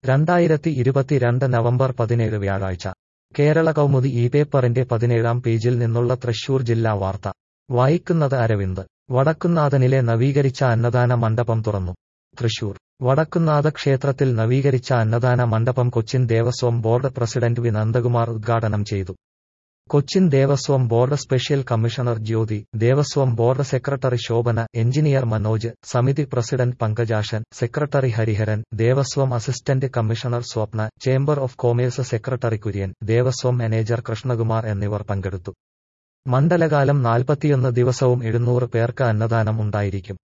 രണ്ടായിരത്തി ഇരുപത്തിരണ്ട് നവംബർ പതിനേഴ് വ്യാഴാഴ്ച കേരള കൗമുദി ഈ പേപ്പറിന്റെ പതിനേഴാം പേജിൽ നിന്നുള്ള തൃശൂർ ജില്ലാ വാർത്ത വായിക്കുന്നത് അരവിന്ദ് വടക്കുന്നാഥനിലെ നവീകരിച്ച അന്നദാന മണ്ഡപം തുറന്നു തൃശൂർ വടക്കുന്നാഥ ക്ഷേത്രത്തിൽ നവീകരിച്ച അന്നദാന മണ്ഡപം Cochin Devaswom board president V Nandakumar ഉദ്ഘാടനം ചെയ്തു Cochin Devaswom board special commissioner Jyothi Devaswom board secretary Shobhana engineer Manoj സമിതി president Pankajakshan secretary Hariharan Devaswom assistant commissioner Swapna chamber of commerce secretary Kurian Devaswom manager Krishnakumar എന്നിവർ പങ്കെടുത്തു മണ്ഡലകാലം നാൽപ്പത്തിയൊന്ന് ദിവസവും എഴുന്നൂറ് പേർക്ക് അന്നദാനം ഉണ്ടായിരിക്കും